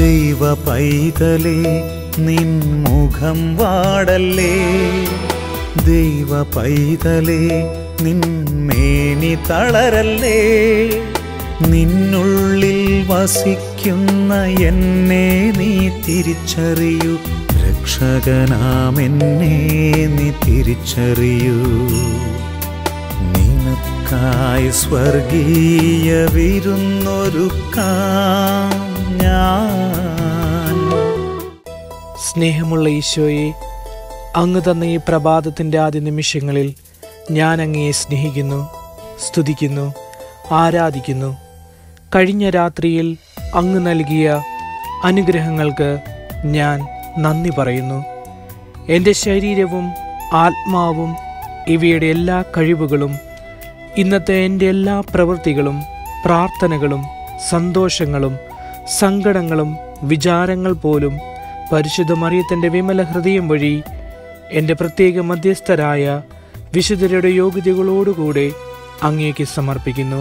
ദൈവ പൈതലേ നിൻ മുഖം വാടല്ലേ ദൈവ പൈതലേ നിൻ മേനി തളരല്ലേ നിന്നുള്ളിൽ വസിക്കുന്ന എന്നെ നീ തിരിച്ചറിയൂ രക്ഷകനാമെന്നെ നീ തിരിച്ചറിയൂ നിനക്കായി സ്വർഗീയ വിരുന്നൊരുക്കാം ഞാൻ സ്നേഹമുള്ള ഈശോയെ അങ്ങ് തന്ന ഈ പ്രഭാതത്തിൻ്റെ ആദ്യ നിമിഷങ്ങളിൽ ഞാൻ അങ്ങയെ സ്നേഹിക്കുന്നു സ്തുതിക്കുന്നു ആരാധിക്കുന്നു കഴിഞ്ഞ രാത്രിയിൽ അങ്ങ് നൽകിയ അനുഗ്രഹങ്ങൾക്ക് ഞാൻ നന്ദി പറയുന്നു എൻ്റെ ശരീരവും ആത്മാവും ഇവയുടെ എല്ലാ കഴിവുകളും ഇന്നത്തെ എൻ്റെ എല്ലാ പ്രവൃത്തികളും പ്രാർത്ഥനകളും സന്തോഷങ്ങളും സങ്കടങ്ങളും വിചാരങ്ങൾ പോലും പരിശുദ്ധ മറിയത്തിൻ്റെ വിമല ഹൃദയം വഴി എൻ്റെ പ്രത്യേക മധ്യസ്ഥരായ വിശുദ്ധരുടെ യോഗ്യതകളോടുകൂടെ അങ്ങേക്ക് സമർപ്പിക്കുന്നു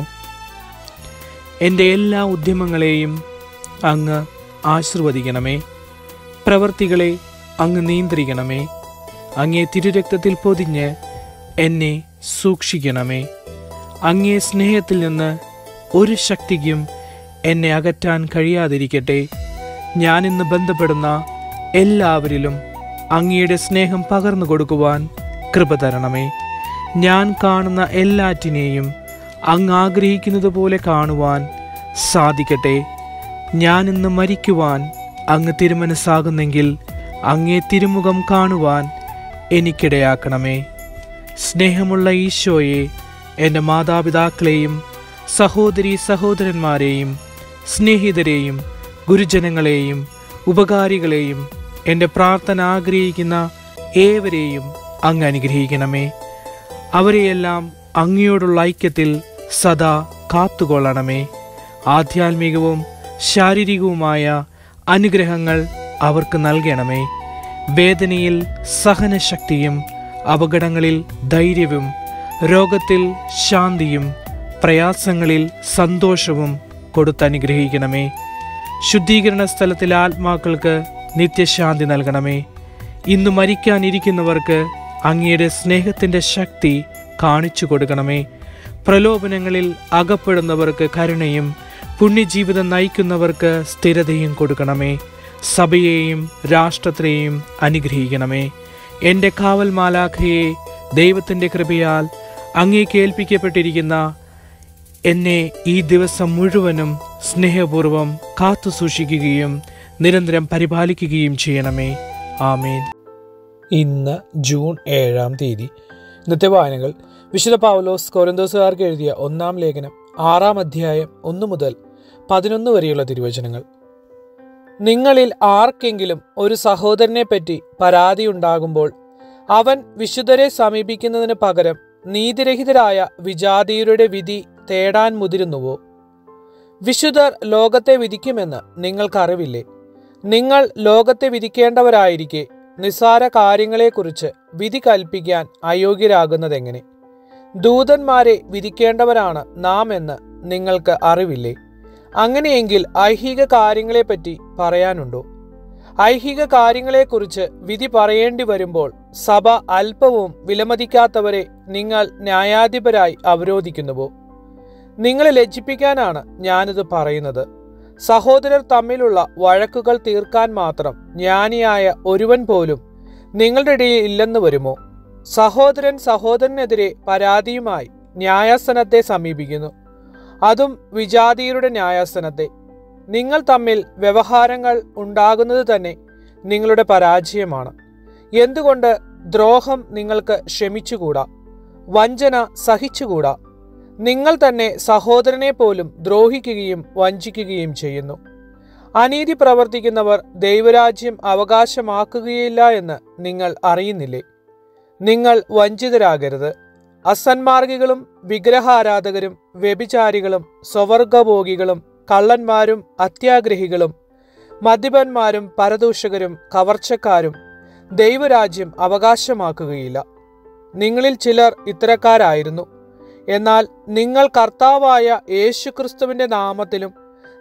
എൻ്റെ എല്ലാ ഉദ്യമങ്ങളെയും അങ്ങ് ആശീർവദിക്കണമേ പ്രവർത്തികളെ അങ്ങ് നിയന്ത്രിക്കണമേ അങ്ങേ തിരുരക്തത്തിൽ പൊതിഞ്ഞ് എന്നെ സൂക്ഷിക്കണമേ അങ്ങേ സ്നേഹത്തിൽ നിന്ന് ഒരു ശക്തിക്കും എന്നെ അകറ്റാൻ കഴിയാതിരിക്കട്ടെ ഞാനിന്ന് ബന്ധപ്പെടുന്ന എല്ലാവരിലും അങ്ങയുടെ സ്നേഹം പകർന്നു കൊടുക്കുവാൻ കൃപ തരണമേ ഞാൻ കാണുന്ന എല്ലാറ്റിനെയും അങ്ങ് ആഗ്രഹിക്കുന്നത് പോലെ കാണുവാൻ സാധിക്കട്ടെ ഞാൻ ഇന്ന് മരിക്കുവാൻ അങ്ങ് തിരുമനസ്സാകുന്നെങ്കിൽ അങ്ങേ തിരുമുഖം കാണുവാൻ എനിക്കിടയാക്കണമേ സ്നേഹമുള്ള ഈശോയെ എൻ്റെ മാതാപിതാക്കളെയും സഹോദരി സഹോദരന്മാരെയും സ്നേഹിതരെയും ഗുരുജനങ്ങളെയും ഉപകാരികളെയും എൻ്റെ പ്രാർത്ഥന ആഗ്രഹിക്കുന്ന ഏവരെയും അങ്ങ് അനുഗ്രഹിക്കണമേ അവരെയെല്ലാം അങ്ങയോടുള്ള ഐക്യത്തിൽ സദാ കാത്തുകൊള്ളണമേ ആധ്യാത്മികവും ശാരീരികവുമായ അനുഗ്രഹങ്ങൾ അവർക്ക് നൽകണമേ വേദനയിൽ സഹനശക്തിയും അപകടങ്ങളിൽ ധൈര്യവും രോഗത്തിൽ ശാന്തിയും പ്രയാസങ്ങളിൽ സന്തോഷവും കൊടുത്തനുഗ്രഹിക്കണമേ ശുദ്ധീകരണ സ്ഥലത്തിലെ ആത്മാക്കൾക്ക് നിത്യശാന്തി നൽകണമേ ഇന്ന് മരിക്കാനിരിക്കുന്നവർക്ക് അങ്ങയുടെ സ്നേഹത്തിൻ്റെ ശക്തി കാണിച്ചു കൊടുക്കണമേ പ്രലോഭനങ്ങളിൽ അകപ്പെടുന്നവർക്ക് കരുണയും പുണ്യജീവിതം നയിക്കുന്നവർക്ക് സ്ഥിരതയും കൊടുക്കണമേ സഭയെയും രാഷ്ട്രത്തെയും അനുഗ്രഹിക്കണമേ എൻ്റെ കാവൽ മാലാഖയെ ദൈവത്തിൻ്റെ കൃപയാൽ അങ്ങേക്ക് ഏൽപ്പിക്കപ്പെട്ടിരിക്കുന്ന എന്നെ ഈ ദിവസം മുഴുവനും സ്നേഹപൂർവം കാത്തു സൂക്ഷിക്കുകയും നിരന്തരം പരിപാലിക്കുകയും ചെയ്യണമേ ആമേൻ ഇന്ന് ജൂൺ ഏഴാം തീയതി ഇന്നത്തെ വായനകൾ വിശുദ്ധ പൗലോസ് കൊരന്തോസുകാർക്ക് എഴുതിയ ഒന്നാം ലേഖനം ആറാം അധ്യായം ഒന്ന് മുതൽ പതിനൊന്ന് വരെയുള്ള തിരുവചനങ്ങൾ നിങ്ങളിൽ ആർക്കെങ്കിലും ഒരു സഹോദരനെ പറ്റി പരാതിയുണ്ടാകുമ്പോൾ അവൻ വിശുദ്ധരെ സമീപിക്കുന്നതിന് പകരം നീതിരഹിതരായ വിജാതീയരുടെ വിധി തേടാൻ മുതിരുന്നുവോ വിശുദ്ധർ ലോകത്തെ വിധിക്കുമെന്ന് നിങ്ങൾക്കറിവില്ലേ നിങ്ങൾ ലോകത്തെ വിധിക്കേണ്ടവരായിരിക്കെ നിസ്സാര കാര്യങ്ങളെക്കുറിച്ച് വിധി കൽപ്പിക്കാൻ അയോഗ്യരാകുന്നതെങ്ങനെ ദൂതന്മാരെ വിധിക്കേണ്ടവരാണ് നാം എന്ന് നിങ്ങൾക്ക് അറിവില്ലേ അങ്ങനെയെങ്കിൽ ഐഹിക കാര്യങ്ങളെപ്പറ്റി പറയാനുണ്ടോ ഐഹിക കാര്യങ്ങളെക്കുറിച്ച് വിധി പറയേണ്ടി വരുമ്പോൾ സഭ അല്പവും വിലമതിക്കാത്തവരെ നിങ്ങൾ ന്യായാധിപരായി അവരോധിക്കുന്നുവോ നിങ്ങളെ ലജ്ജിപ്പിക്കാനാണ് ഞാനിത് പറയുന്നത് സഹോദരർ തമ്മിലുള്ള വഴക്കുകൾ തീർക്കാൻ മാത്രം ജ്ഞാനിയായ ഒരുവൻ പോലും നിങ്ങളുടെ ഇടയിൽ ഇല്ലെന്ന് വരുമോ സഹോദരൻ സഹോദരനെതിരെ പരാതിയുമായി ന്യായാസനത്തെ സമീപിക്കുന്നു അതും വിജാതീയരുടെ ന്യായാസനത്തെ നിങ്ങൾ തമ്മിൽ വ്യവഹാരങ്ങൾ ഉണ്ടാകുന്നത് തന്നെ നിങ്ങളുടെ പരാജയമാണ് എന്തുകൊണ്ട് ദ്രോഹം നിങ്ങൾക്ക് ക്ഷമിച്ചുകൂടാ വഞ്ചന സഹിച്ചുകൂടാ നിങ്ങൾ തന്നെ സഹോദരനെ പോലും ദ്രോഹിക്കുകയും വഞ്ചിക്കുകയും ചെയ്യുന്നു അനീതി പ്രവർത്തിക്കുന്നവർ ദൈവരാജ്യം അവകാശമാക്കുകയില്ല എന്ന് നിങ്ങൾ അറിയുന്നില്ലേ നിങ്ങൾ വഞ്ചിതരാകരുത് അസന്മാർഗികളും വിഗ്രഹാരാധകരും വ്യഭിചാരികളും സ്വവർഗഭോഗികളും കള്ളന്മാരും അത്യാഗ്രഹികളും മദ്യപന്മാരും പരദൂഷകരും കവർച്ചക്കാരും ദൈവരാജ്യം അവകാശമാക്കുകയില്ല നിങ്ങളിൽ ചിലർ ഇത്തരക്കാരായിരുന്നു എന്നാൽ നിങ്ങൾ കർത്താവായ യേശുക്രിസ്തുവിന്റെ നാമത്തിലും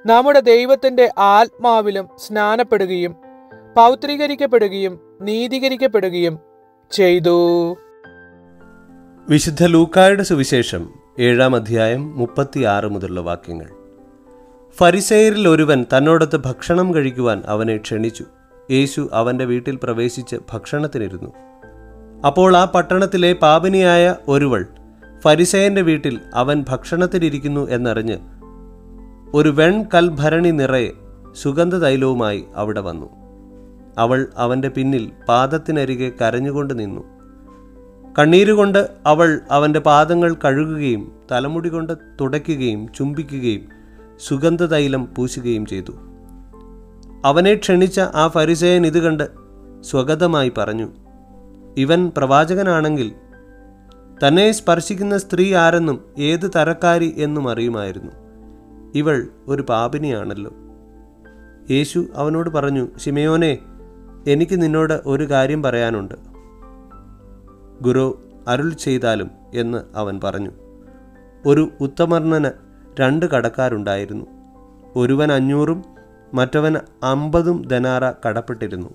നമ്മുടെ ദൈവത്തിന്റെ ആത്മാവിലും സ്നാനപ്പെടുകയും പൗത്രീകരിക്കപ്പെടുകയും നീതീകരിക്കപ്പെടുകയും ചെയ്തു വിശുദ്ധ ലൂക്കായുടെ സുവിശേഷം ഏഴാം അധ്യായം മുപ്പത്തിയാറ് മുതലുള്ള വാക്യങ്ങൾ ഫരിസേയരിൽ ഒരുവൻ തന്നോടൊത്ത് ഭക്ഷണം കഴിക്കുവാൻ അവനെ ക്ഷണിച്ചു യേശു അവൻ്റെ വീട്ടിൽ പ്രവേശിച്ച് ഭക്ഷണത്തിനിരുന്നു അപ്പോൾ ആ പട്ടണത്തിലെ പാപിനിയായ ഒരുവൾ ഫരിസേയന്റെ വീട്ടിൽ അവൻ ഭക്ഷണത്തിനിരിക്കുന്നു എന്നറിഞ്ഞ് ഒരു വെൺകൽഭരണി നിറയെ സുഗന്ധ തൈലവുമായി അവിടെ വന്നു അവൾ അവൻ്റെ പിന്നിൽ പാദത്തിനരികെ കരഞ്ഞുകൊണ്ട് നിന്നു കണ്ണീരുകൊണ്ട് അവൾ അവൻ്റെ പാദങ്ങൾ കഴുകുകയും തലമുടി കൊണ്ട് തുടയ്ക്കുകയും ചുംബിക്കുകയും സുഗന്ധ തൈലം പൂശുകയും ചെയ്തു അവനെ ക്ഷണിച്ച ആ ഫരിസേയൻ ഇത് കണ്ട് സ്വഗതമായി പറഞ്ഞു ഇവൻ പ്രവാചകനാണെങ്കിൽ തന്നെ സ്പർശിക്കുന്ന സ്ത്രീ ആരെന്നും ഏത് തരക്കാരി എന്നും അറിയുമായിരുന്നു ഇവൾ ഒരു പാപിനിയാണല്ലോ യേശു അവനോട് പറഞ്ഞു ശിമയോനെ എനിക്ക് നിന്നോട് ഒരു കാര്യം പറയാനുണ്ട് ഗുരു അരുൾ ചെയ്താലും എന്ന് അവൻ പറഞ്ഞു ഒരു ഉത്തമർണന് രണ്ട് കടക്കാരുണ്ടായിരുന്നു ഒരുവൻ അഞ്ഞൂറും മറ്റവൻ അമ്പതും ധനാറ കടപ്പെട്ടിരുന്നു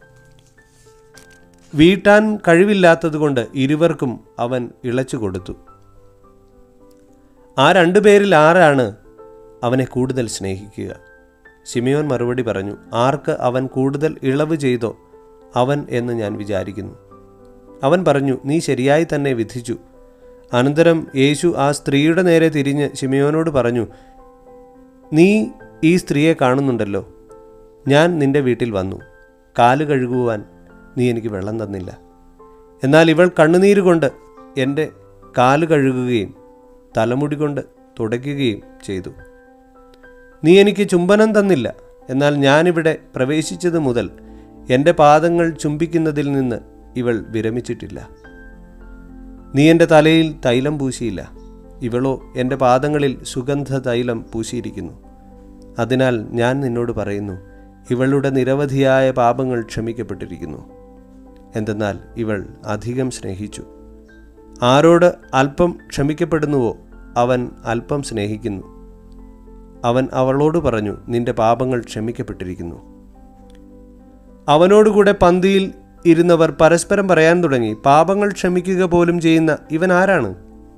വീട്ടാൻ കഴിവില്ലാത്തതുകൊണ്ട് ഇരുവർക്കും അവൻ ഇളച്ചു കൊടുത്തു ആ രണ്ടു പേരിൽ ആരാണ് അവനെ കൂടുതൽ സ്നേഹിക്കുക ശിമിയോൻ മറുപടി പറഞ്ഞു ആർക്ക് അവൻ കൂടുതൽ ഇളവ് ചെയ്തോ അവൻ എന്ന് ഞാൻ വിചാരിക്കുന്നു അവൻ പറഞ്ഞു നീ ശരിയായി തന്നെ വിധിച്ചു അനന്തരം യേശു ആ സ്ത്രീയുടെ നേരെ തിരിഞ്ഞ് ശിമിയോനോട് പറഞ്ഞു നീ ഈ സ്ത്രീയെ കാണുന്നുണ്ടല്ലോ ഞാൻ നിന്റെ വീട്ടിൽ വന്നു കാല് കഴുകുവാൻ നീ എനിക്ക് വെള്ളം തന്നില്ല എന്നാൽ ഇവൾ കണ്ണുനീര് കൊണ്ട് എൻ്റെ കാല് കഴുകുകയും തലമുടി കൊണ്ട് തുടയ്ക്കുകയും ചെയ്തു നീ എനിക്ക് ചുംബനം തന്നില്ല എന്നാൽ ഞാനിവിടെ പ്രവേശിച്ചത് മുതൽ എൻ്റെ പാദങ്ങൾ ചുംബിക്കുന്നതിൽ നിന്ന് ഇവൾ വിരമിച്ചിട്ടില്ല നീ എൻ്റെ തലയിൽ തൈലം പൂശിയില്ല ഇവളോ എൻ്റെ പാദങ്ങളിൽ സുഗന്ധ തൈലം പൂശിയിരിക്കുന്നു അതിനാൽ ഞാൻ നിന്നോട് പറയുന്നു ഇവളുടെ നിരവധിയായ പാപങ്ങൾ ക്ഷമിക്കപ്പെട്ടിരിക്കുന്നു എന്തെന്നാൽ ഇവൾ അധികം സ്നേഹിച്ചു ആരോട് അല്പം ക്ഷമിക്കപ്പെടുന്നുവോ അവൻ അല്പം സ്നേഹിക്കുന്നു അവൻ അവളോട് പറഞ്ഞു നിന്റെ പാപങ്ങൾ ക്ഷമിക്കപ്പെട്ടിരിക്കുന്നു അവനോടുകൂടെ പന്തിയിൽ ഇരുന്നവർ പരസ്പരം പറയാൻ തുടങ്ങി പാപങ്ങൾ ക്ഷമിക്കുക പോലും ചെയ്യുന്ന ഇവൻ ആരാണ്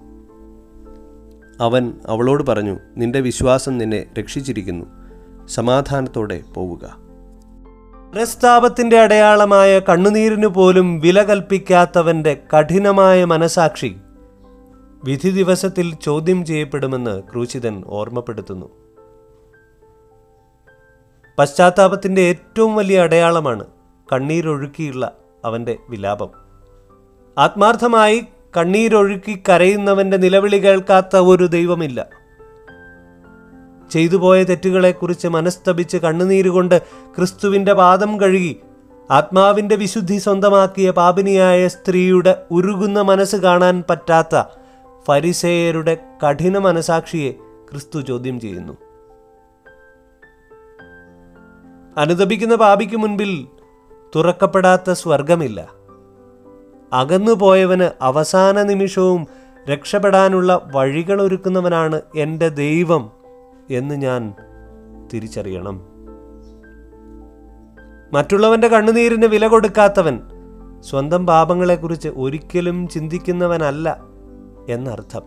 അവൻ അവളോട് പറഞ്ഞു നിന്റെ വിശ്വാസം നിന്നെ രക്ഷിച്ചിരിക്കുന്നു സമാധാനത്തോടെ പോവുക പ്രസ്താപത്തിന്റെ അടയാളമായ കണ്ണുനീരിനു പോലും വില കൽപ്പിക്കാത്തവന്റെ കഠിനമായ മനസാക്ഷി വിധി ദിവസത്തിൽ ചോദ്യം ചെയ്യപ്പെടുമെന്ന് ക്രൂശിതൻ ഓർമ്മപ്പെടുത്തുന്നു പശ്ചാത്താപത്തിന്റെ ഏറ്റവും വലിയ അടയാളമാണ് കണ്ണീരൊഴുക്കിയുള്ള അവന്റെ വിലാപം ആത്മാർത്ഥമായി കണ്ണീരൊഴുക്കി കരയുന്നവന്റെ നിലവിളി കേൾക്കാത്ത ഒരു ദൈവമില്ല ചെയ്തുപോയ തെറ്റുകളെക്കുറിച്ച് മനസ്തപിച്ച് കണ്ണുനീരുകൊണ്ട് ക്രിസ്തുവിന്റെ പാദം കഴുകി ആത്മാവിന്റെ വിശുദ്ധി സ്വന്തമാക്കിയ പാപിനിയായ സ്ത്രീയുടെ ഉരുകുന്ന മനസ്സ് കാണാൻ പറ്റാത്ത ഫരിസേയരുടെ കഠിന മനസാക്ഷിയെ ക്രിസ്തു ചോദ്യം ചെയ്യുന്നു അനുദപിക്കുന്ന പാപിക്ക് മുൻപിൽ തുറക്കപ്പെടാത്ത സ്വർഗമില്ല അകന്നുപോയവന് അവസാന നിമിഷവും രക്ഷപ്പെടാനുള്ള വഴികളൊരുക്കുന്നവനാണ് എൻ്റെ ദൈവം എന്ന് ഞാൻ തിരിച്ചറിയണം മറ്റുള്ളവന്റെ കണ്ണുനീരിന് വില കൊടുക്കാത്തവൻ സ്വന്തം പാപങ്ങളെക്കുറിച്ച് ഒരിക്കലും ചിന്തിക്കുന്നവനല്ല എന്നർത്ഥം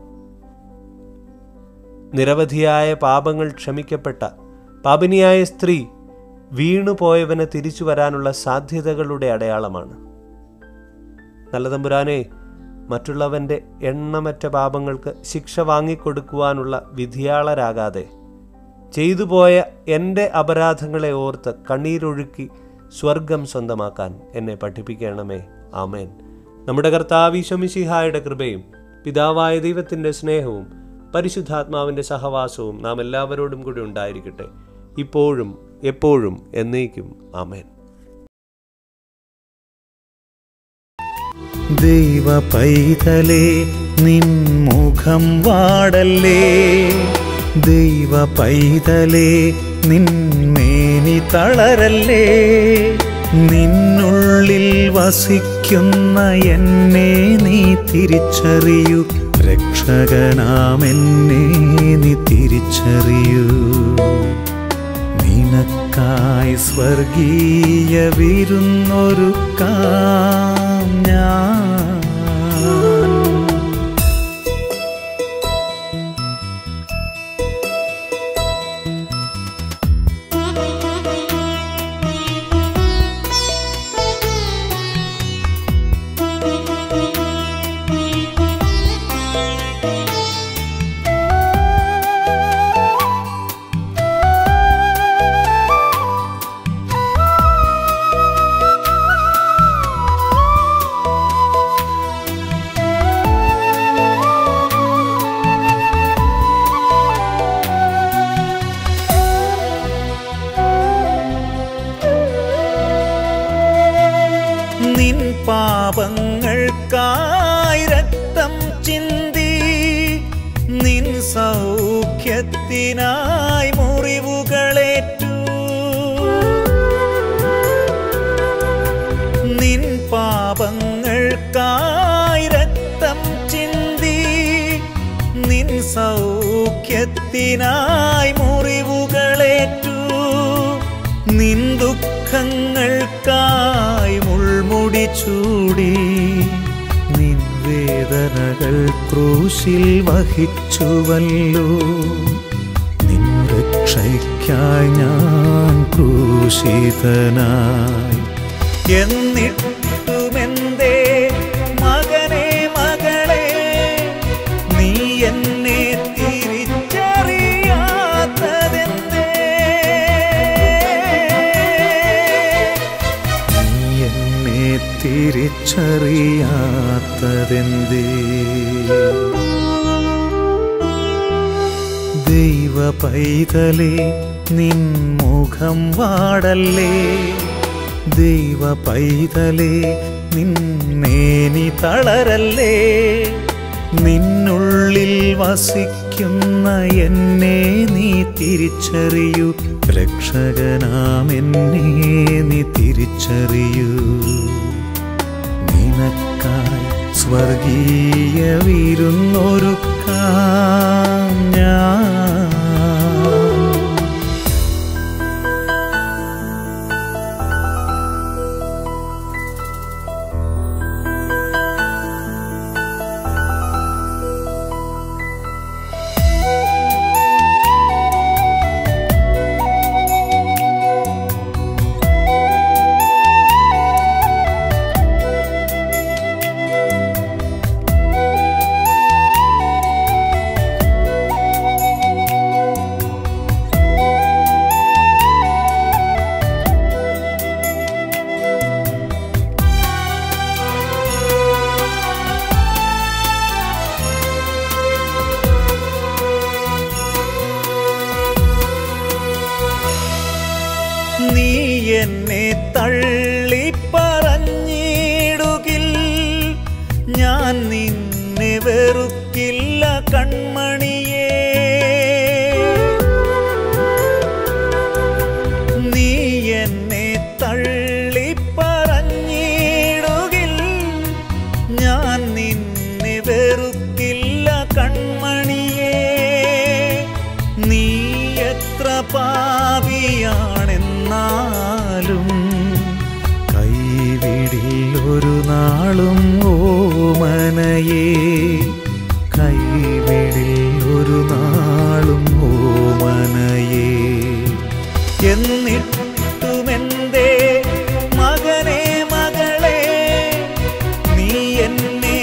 നിരവധിയായ പാപങ്ങൾ ക്ഷമിക്കപ്പെട്ട പാപിനിയായ സ്ത്രീ വീണുപോയവന് തിരിച്ചു വരാനുള്ള സാധ്യതകളുടെ അടയാളമാണ് നല്ല തമ്പുരാനെ മറ്റുള്ളവൻ്റെ എണ്ണമറ്റ പാപങ്ങൾക്ക് ശിക്ഷ വാങ്ങിക്കൊടുക്കുവാനുള്ള വിധിയാളരാകാതെ ചെയ്തുപോയ എൻ്റെ അപരാധങ്ങളെ ഓർത്ത് കണ്ണീരൊഴുക്കി സ്വർഗം സ്വന്തമാക്കാൻ എന്നെ പഠിപ്പിക്കണമേ ആമേൻ നമ്മുടെ കർത്താവീശമിശിഹായുടെ കൃപയും പിതാവായ ദൈവത്തിൻ്റെ സ്നേഹവും പരിശുദ്ധാത്മാവിൻ്റെ സഹവാസവും നാം എല്ലാവരോടും കൂടി ഉണ്ടായിരിക്കട്ടെ ഇപ്പോഴും എപ്പോഴും എന്നേക്കും ആമേൻ ദൈവ പൈതലേ നിൻ മുഖം വാടല്ലേ ദൈവ പൈതലേ നിന്മേനി തളരല്ലേ നിന്നുള്ളിൽ വസിക്കുന്ന എന്നെ നീ തിരിച്ചറിയൂ രക്ഷകനാമെന്നെ നീ തിരിച്ചറിയൂ നിനക്കായി സ്വർഗീയ വിരുന്നൊരുക്കാം ഞാൻ നിൻ പാപങ്ങൾക്കായി രക്തം ചിന്തി നിൻ സൗഖ്യത്തിനായി മുറിവുകളേറ്റു നിൻ പാപങ്ങൾക്കായി രക്തം ചിന്തി നിൻ സൗഖ്യത്തിനായി മുറിവുകളേറ്റു നിൻ ദുഃഖങ്ങൾക്കായി മുൾമുടി ചൂടി നിൻ വേദനകൾ ക്രൂശിൽ വഹിച്ചുവല്ലോ നിൻ രക്ഷയ്ക്കായി ഞാൻ ക്രൂശിതനായി എന്നിട്ടുമെന്തേ മകനെ മകളെ നീ എന്നെ തിരിച്ചറിയാത്തതെന്തേ നീ എന്നെ തിരിച്ചറിയാത്തതെന്തേ ദൈവ പൈതലേ നിൻ മുഖം വാടല്ലേ ദൈവ പൈതലേ നിന്നേനി തളരല്ലേ നിന്നുള്ളിൽ വസിക്കുന്ന എന്നെ നീ തിരിച്ചറിയൂ രക്ഷകനാം എന്നെ നീ തിരിച്ചറിയൂ നിനക്കായി സ്വർഗീയ വിരുന്നൊരുക്കാം ഞാൻ നീ എന്നെ തള്ളി പറഞ്ഞിടുകിൽ ഞാൻ നിന്നെ വെറുക്കില്ല കൺമണിയേ നീ എന്നെ തള്ളി പറഞ്ഞിടുകിൽ ഞാൻ നിന്നെ വെറുക്കില്ല കൺമണിയേ നീ എത്ര പാപിയാണെന്നാലും കൈവിടിൽ ഒരു നാളും ഓമനയേ കൈവിടിൽ ഒരു നാളും ഓമനയേ എന്നിട്ടുമെന്തേ മകനെ മകളെ നീ എന്നെ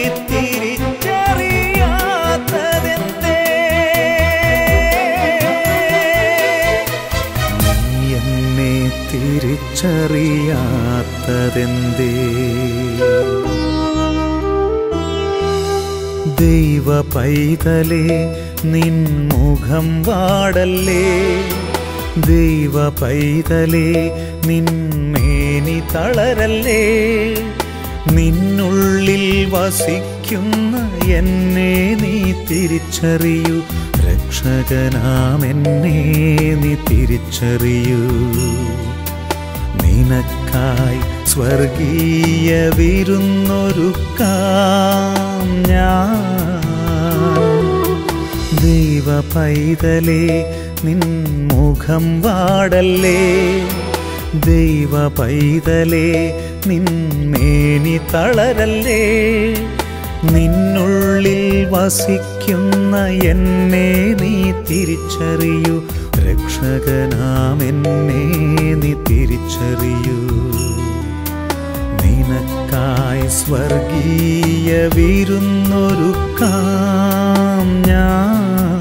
തിരിച്ചറിയാത്തതെന്തേ നീ എന്നെ തിരിച്ചറിയാത്തതെന്തേ ദൈവ പൈതലേ നിൻ മുഖം വാടല്ലേ ദൈവ പൈതലേ നിന്മേനി തളരല്ലേ നിന്നുള്ളിൽ വസിക്കുന്ന എന്നെ നീ തിരിച്ചറിയൂ രക്ഷകനാം എന്നെ നീ തിരിച്ചറിയൂ നിനക്കായി സ്വർഗീയ വിരുന്നൊരുക്കാം ഞാൻ ദൈവ പൈതലേ നിൻ മുഖം വാടല്ലേ ദൈവ പൈതലേ നിന്മേനി തളരല്ലേ നിന്നുള്ളിൽ വസിക്കുന്ന എന്നെ നീ തിരിച്ചറിയൂ രക്ഷകനാം എന്നെ നീ തിരിച്ചറിയൂ നിനക്കായി സ്വർഗീയ വിരുന്നൊരുക്കാം ഞാൻ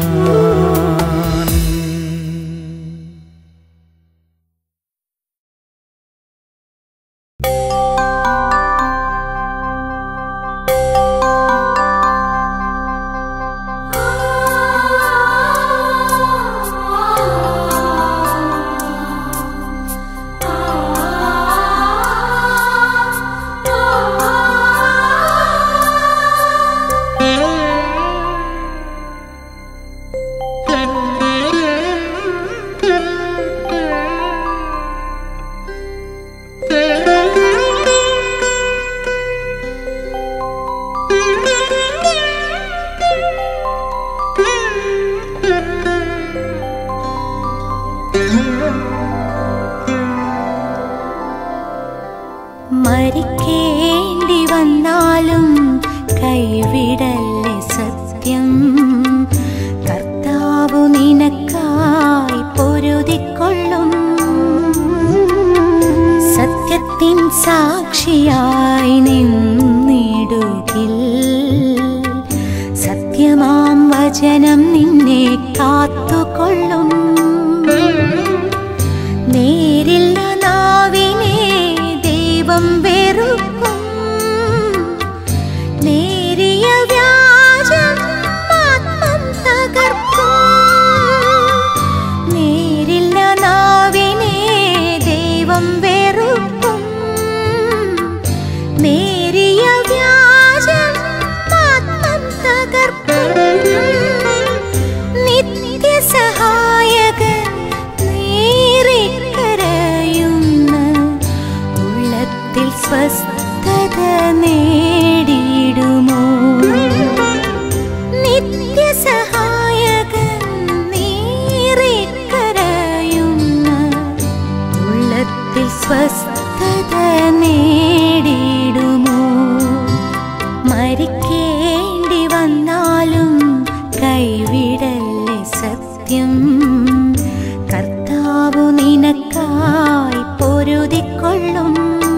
മരിക്കേണ്ടി വന്നാലും കൈവിടല്ലേ സത്യം കർത്താവു നിനക്കായി പൊരുതിക്കൊള്ളും സത്യത്തിൻ സാക്ഷിയായി നിന്നിടുകിൽ സത്യമാം വചനം നിന്നെ കാത്തുകൊള്ളും നേരില്ല നാവിനെ ദൈവം വെറുക്കും നേരിയ വ്യാജം ആത്മം തകർക്കും നേരില്ല നാവിനെ ദൈവം വെറുക്കും നേരിയ വ്യാജം ആത്മം തകർക്കും നിത്യസഹായകൻ നേറിക്കരയുന്ന ഉള്ളത്തിൽ സ്വസ്ഥത നേടിയിടുമോ നിത്യസഹായകൻ നേറിക്കരയുന്ന ഉള്ളത്തിൽ സ്വസ്ഥത നേടിയിടുമോ മരിക്കേണ്ടി വന്നാലും കൈവിടല്ലേ സത്യം കർത്താവു നിനക്കായി പൊരുതിക്കൊള്ളും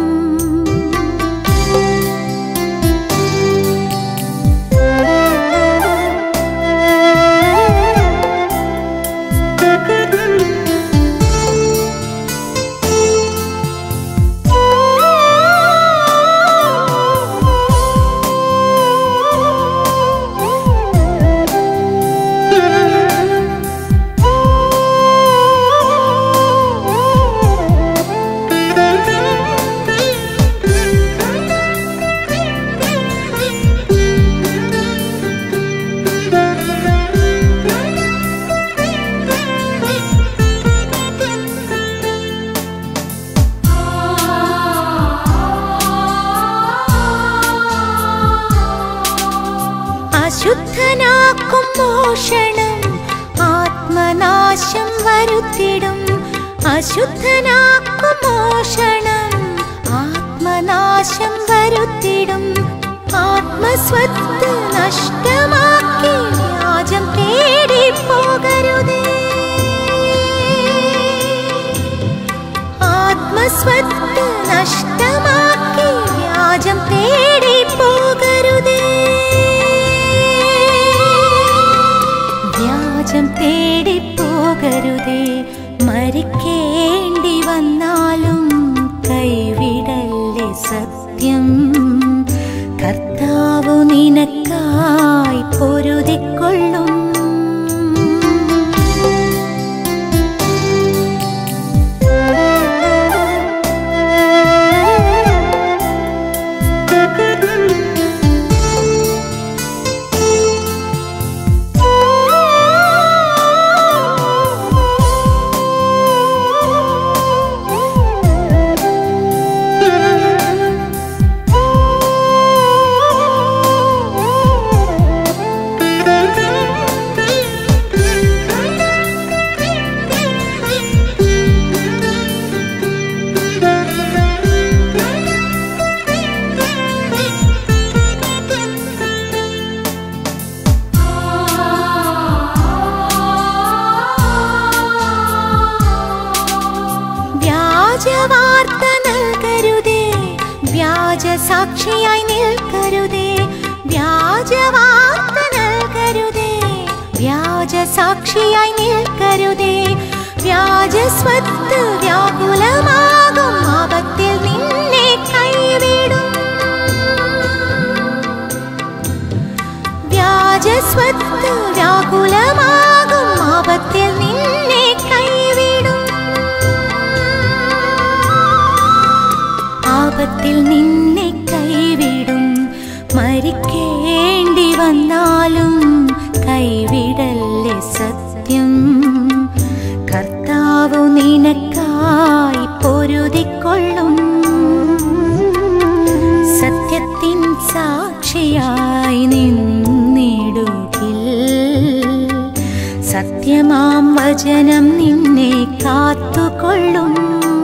അശുദ്ധനാക്കും മോഷണം ആത്മനാശം വരുത്തിടും അശുദ്ധനാക്കും മോഷണം ആത്മനാശം വരുത്തിടും ആത്മസ്വത്ത് നഷ്ടമാക്കി വ്യാജം തേടി പോകരുതേ ആത്മസ്വത്ത് നഷ്ടമാക്കി വ്യാജം തേടി പോകരുതേ വ്യാജം തേടി പോകരുതേ മരിക്കേണ്ടി വന്നാലും കൈവിടല്ലേ സത്യം കർത്താവു നിനക്കായി പൊരുതിക്കൊള്ളും വ്യാജസാക്ഷിയായി നിൽക്കരുതേ വ്യാജവാർത്ത നൽകരുതേ വ്യാജസാക്ഷിയായി നിൽക്കരുതേ വ്യാജസ്വത്ത് വ്യാകുലമാകും ആപത്തിൽ നിന്നെ കൈവിടും വ്യാജസ്വത്ത് വ്യാകുലമാകും ആപത്തിൽ നിന്നെ കൈവിടും ആപത്തിൽ നിന്നെ കൈവിടും മരിക്കേണ്ടി വന്നാലും കൈവിടല്ലേ സത്യം കർത്താവു നിനക്കായി പൊരുതിക്കൊള്ളും സത്യത്തിൻ സാക്ഷിയായി നിന്നിടുകിൽ സത്യമാം വചനം നിന്നെ കാത്തുകൊള്ളും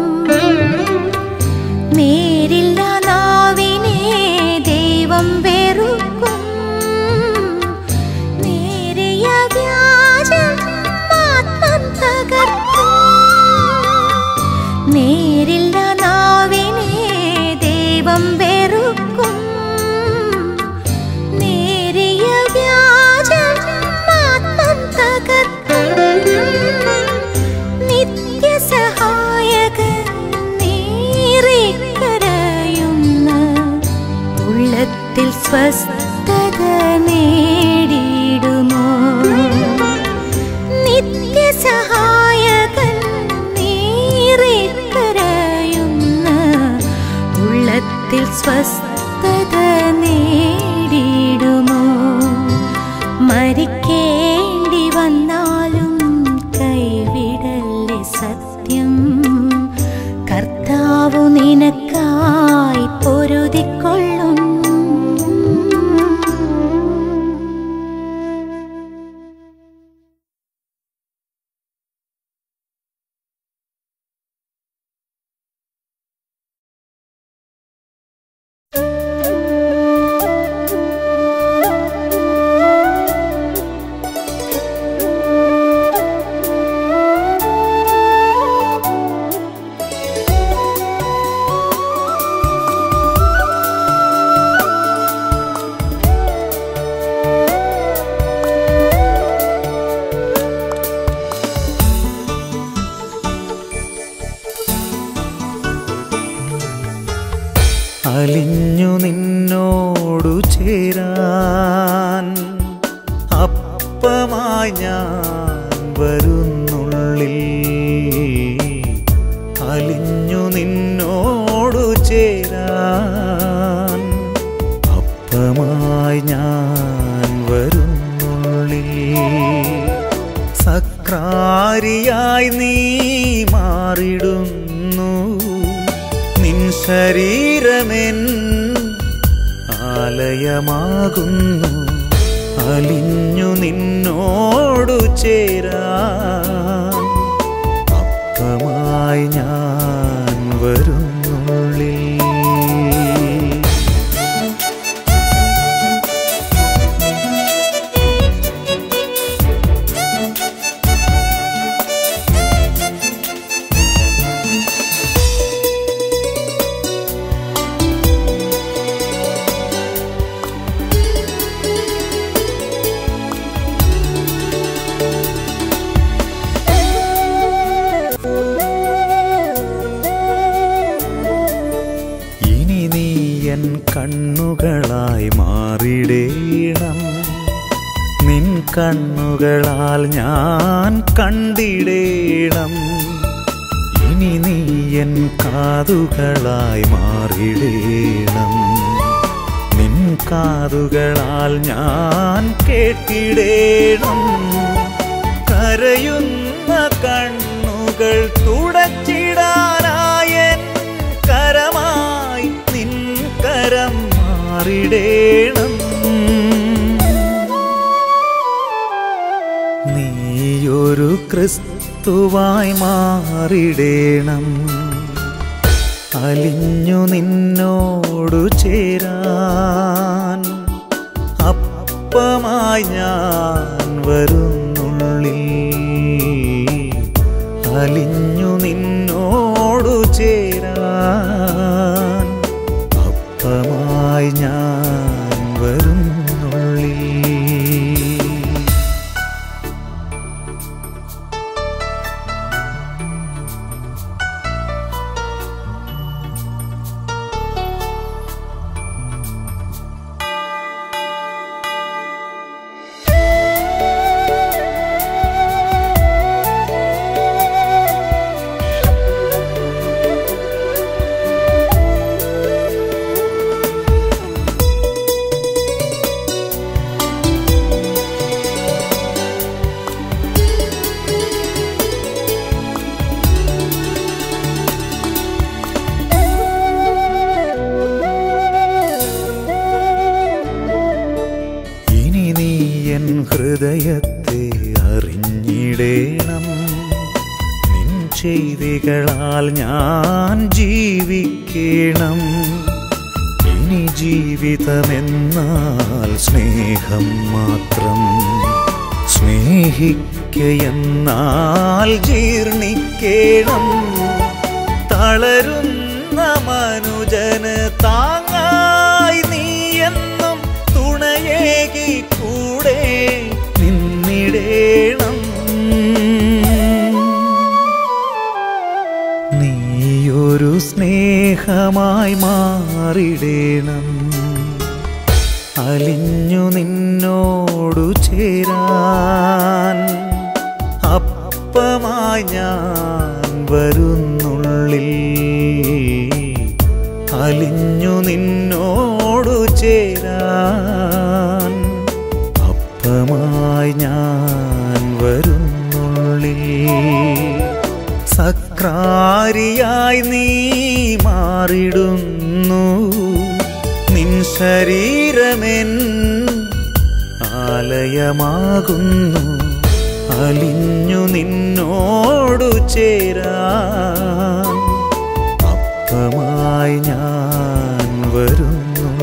നേരില്ല നാവിനെ ദൈവം വെറുക്കും നേരിയ വ്യാജം ആത്മം തകർക്കും നേരില്ല നാവിനെ ദൈവം വെറുക്കും നേരിയ വ്യാജം ആത്മം തകർക്കും നിത്യസഹായകൻ നേറിക്കരയുന്ന ഉള്ളത്തിൽ സ്വസ്ഥത നേടിയിടുമോ നിത്യസഹായകൻ നേറിക്കരയുന്ന ഉള്ളത്തിൽ സ്വസ്ഥത നേടിയിടുമോ മരിക്കേണ്ടി വന്നാലും കൈവിടല്ലേ സത്യം കർത്താവു നിനക്കായി പൊരുതിക്കൊള്ളും അലിഞ്ഞു നിന്നോടു ചേരാൻ അപ്പമായി ഞാൻ വരുന്നുള്ളിൽ അലിഞ്ഞു നിന്നോടു ചേരാൻ അപ്പമായി ഞാൻ വരുന്നുള്ളിൽ സക്രാരിയായി നീ മാറിടുന്നു നിൻ ശരീരമെൻ ആലയമാകുന്നു അലിഞ്ഞു നിന്നോടു ചേരാൻ അപ്പമായി ഞാൻ വരുന്നുള്ളിൽ ഇനി നീ എൻ കണ്ണുകളായി മാറിടേണം നിൻ കണ്ണുകളാൽ ഞാൻ കണ്ടിടേണം ഇനി നീ എൻ കാതുകളായി മാറിടേണം നിൻ കാതുകളാൽ ഞാൻ കേട്ടിടേണം കരയുന്ന കണ്ണുകൾ തുടച്ചിടാനായൻ കരമായി നിൻ കരം മാറിടേണം നീയൊരു ക്രിസ്തുവായി മാറിടേണം അലിഞ്ഞു നിന്നോടു ചേരാൻ അപ്പമായി ഞാൻ വരുന്നുള്ളിൽ അലിഞ്ഞു നിന്നോടു ചേരാൻ അപ്പമായി എൻ ഹൃദയത്തെ അറിഞ്ഞിടേണം നിൻ ചെയ്തികളാൽ ഞാൻ ജീവിക്കണം ഇനി ജീവിതമെന്നാൽ സ്നേഹം മാത്രം സ്നേഹിക്കയെന്നാൽ ജീർണിക്കേണം തളരുന്ന മനുജന് താങ്ങായി നീ എന്നും തുണയേകി കൂടെ നിന്നിടേണം നീയൊരു സ്നേഹമായി മാറിടേണം അലിഞ്ഞു നിന്നോടു ചേരാൻ അപ്പമായി ഞാൻ വരുന്നുള്ളിൽ അലിഞ്ഞു നിന്നോടു ചേരാൻ അപ്പമായി ഞാൻ വരുന്നുള്ളിൽ സക്രാരിയായി നീ മാറിടുന്നു നിൻ ശരീരമെൻ ആലയമാകുന്നു അലിഞ്ഞു നിന്നോടു ചേരാൻ അപ്പമായി ഞാൻ വരുന്നു